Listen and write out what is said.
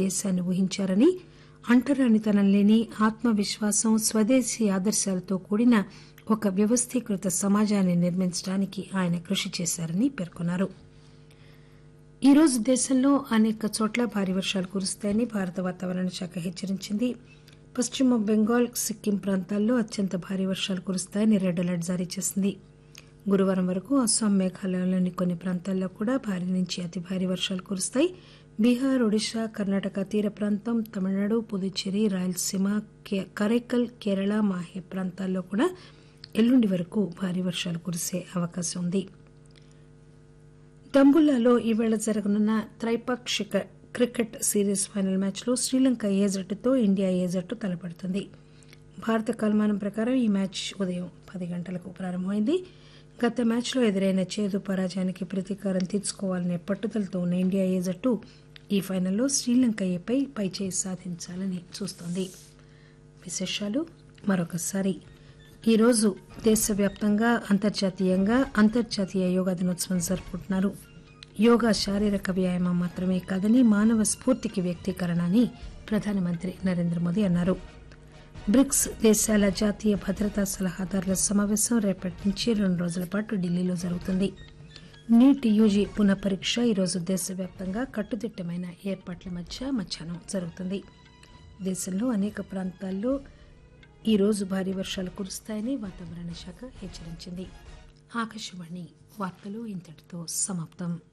దేశాన్ని ఊహించారని అంటరానితనం లేని ఆత్మవిశ్వాసం స్వదేశీ ఆదర్శాలతో కూడిన ఒక వ్యవస్థీకృత సమాజాన్ని నిర్మించడానికి ఆయన కృషి చేశారని పేర్కొన్నారు ఈ రోజు దేశంలో అనేక చోట్ల భారీ వర్షాలు కురుస్తాయని భారత వాతావరణ శాఖ హెచ్చరించింది పశ్చిమ బెంగాల్ సిక్కిం ప్రాంతాల్లో అత్యంత భారీ వర్షాలు కురుస్తాయని రెడ్ అలర్ట్ జారీ చేసింది గురువారం వరకు అస్సాం మేఘాలయలోని కొన్ని ప్రాంతాల్లో కూడా భారీ నుంచి అతి భారీ వర్షాలు కురుస్తాయి బీహార్ ఒడిశా కర్ణాటక తీర ప్రాంతం తమిళనాడు పుదుచ్చేరి రాయలసీమ కే- కరైకల్ కేరళ మాహే ప్రాంతాల్లో కూడా ఎల్లుండి వరకు భారీ వర్షాలు కురిసే అవకాశం ఉంది దంబుల్లాలో ఈవేళ జరగనున్న త్రైపాక్షిక క్రికెట్ సిరీస్ ఫైనల్ మ్యాచ్లో శ్రీలంక ఏ జట్టుతో ఇండియా ఏ జట్టు తలపడుతుంది భారత కాలమానం ప్రకారం ఈ మ్యాచ్ ఉదయం పది గంటలకు ప్రారంభమైంది గత మ్యాచ్లో ఎదురైన చేదు పరాజయానికి ప్రతీకారం తీర్చుకోవాలనే పట్టుదలతో ఉన్న ఇండియా ఏ జట్టు ఈ ఫైనల్లో శ్రీలంక ఏపై పైచేయి సాధించాలని చూస్తోంది విశేషాలు మరొకసారి ఈరోజు దేశవ్యాప్తంగా అంతర్జాతీయంగా అంతర్జాతీయ యోగా దినోత్సవం జరుపుకుంటున్నారు యోగా శారీరక వ్యాయామం మాత్రమే కాదని మానవ స్ఫూర్తికి వ్యక్తీకరణ అని ప్రధానమంత్రి నరేంద్ర మోదీ అన్నారు బ్రిక్స్ దేశాల జాతీయ భద్రతా సలహాదారుల సమావేశం రేపటి నుంచి రెండు రోజుల పాటు ఢిల్లీలో జరుగుతుంది నీట్ యూజీ పునఃపరీక్ష ఈరోజు దేశవ్యాప్తంగా కట్టుదిట్టమైన ఏర్పాట్ల మధ్య మధ్యాహ్నం జరుగుతుంది దేశంలో అనేక ప్రాంతాల్లో ఈ రోజు భారీ వర్షాలు కురుస్తాయని వాతావరణ శాఖ హెచ్చరించింది ఆకాశవాణి వార్తలు ఇంతటితో సమాప్తం